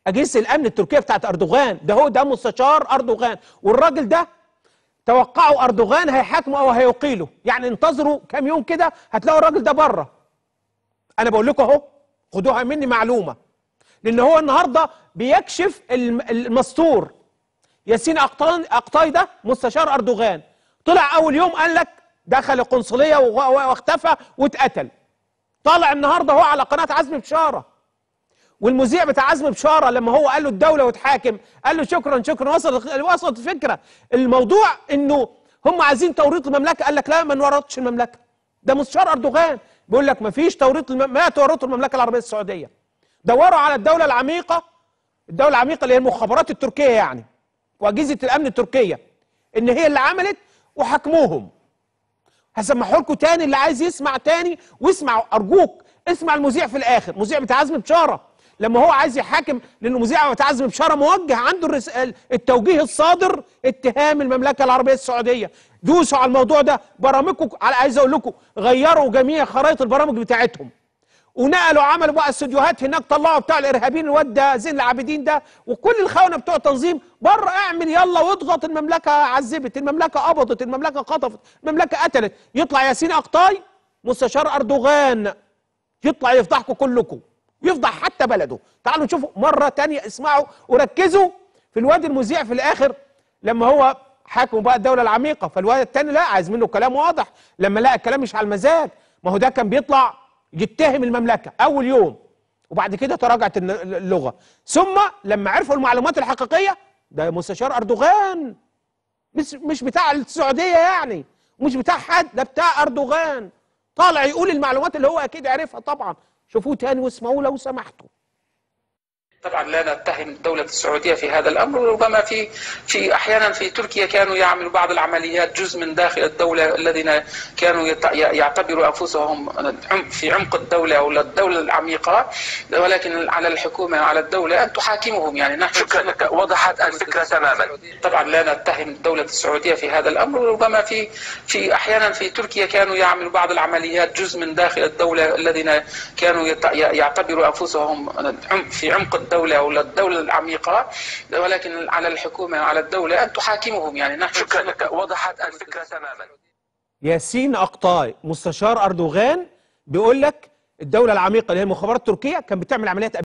اجهزه الامن التركيه بتاعت اردوغان ده هو ده مستشار اردوغان والراجل ده توقعوا اردوغان هيحاكمه او هيقيله يعني انتظروا كام يوم كده هتلاقوا الراجل ده بره انا بقول لكم اهو خدوها مني معلومه لان هو النهارده بيكشف الم- المستور ياسين أقطان- اقطاي ده مستشار اردوغان طلع اول يوم قال لك دخل القنصليه وغ- واختفى واتقتل طالع النهارده هو على قناه عزمي بشاره والمذيع بتاع عزمي بشاره لما هو قال له الدوله وتحاكم قال له شكرا شكرا وصلت وصلت الفكره الموضوع انه هم عايزين توريط المملكه قال لك لا ما نورطش المملكه ده مستشار اردوغان بيقول لك ما فيش توريط الم... ما تورطوا المملكه العربيه السعوديه دوروا على الدوله العميقه الدوله العميقه اللي هي المخابرات التركيه يعني واجهزه الامن التركيه ان هي اللي عملت وحكموهم هسمحه لكم تاني اللي عايز يسمع تاني واسمع ارجوك اسمع المذيع في الاخر مذيع بتاع عزمي بشاره لما هو عايز يحاكم لانه مذيع بتاع عزمي بشاره موجه عنده الرس... التوجيه الصادر اتهام المملكه العربيه السعوديه دوسوا على الموضوع ده برامجكم على عايز اقول لكم غيروا جميع خرائط البرامج بتاعتهم ونقلوا عملوا بقى استوديوهات هناك طلعوا بتاع الارهابيين الواد ده زين العابدين ده وكل الخونه بتوع التنظيم بره اعمل يلا واضغط المملكه عذبت المملكه قبضت المملكه خطفت المملكه قتلت يطلع ياسين اقطاي مستشار اردوغان يطلع يفضحكم كلكم يفضح حتى بلده تعالوا نشوفوا مره تانية اسمعوا وركزوا في الواد المذيع في الاخر لما هو حاكم بقى الدوله العميقه فالواد التاني لا عايز منه كلام واضح لما لقى الكلام مش على المزاج ما هو ده كان بيطلع يتهم المملكه اول يوم وبعد كده تراجعت الن- اللغه ثم لما عرفوا المعلومات الحقيقيه ده مستشار اردوغان مش مش بتاع السعوديه يعني مش بتاع حد ده بتاع اردوغان طالع يقول المعلومات اللي هو اكيد عارفها طبعا شوفوه تاني واسمعوه لو سمحتوا طبعا لا نتهم الدولة السعودية في هذا الأمر ربما في في أحيانا في تركيا كانوا يعملوا بعض العمليات جزء من داخل الدولة الذين كانوا يت- يعتبروا أنفسهم عمق- في عمق الدولة أو الدولة العميقة ولكن على الحكومة وعلى الدولة أن تحاكمهم يعني نحن شكرا لك وضحت الفكرة تماما طبعا لا نتهم الدولة السعودية في هذا الأمر ربما في في أحيانا في تركيا كانوا يعملوا بعض العمليات جزء من داخل الدولة الذين كانوا يت- يعتبروا أنفسهم عمق- في عمق الدولة أو الدولة العميقة ولكن على الحكومة وعلى الدولة أن تحاكمهم يعني نحن شكرا لك وضحت الفكرة تماما ياسين اقطاي مستشار اردوغان بيقول لك الدوله العميقه اللي هي المخابرات التركيه كان بتعمل عمليات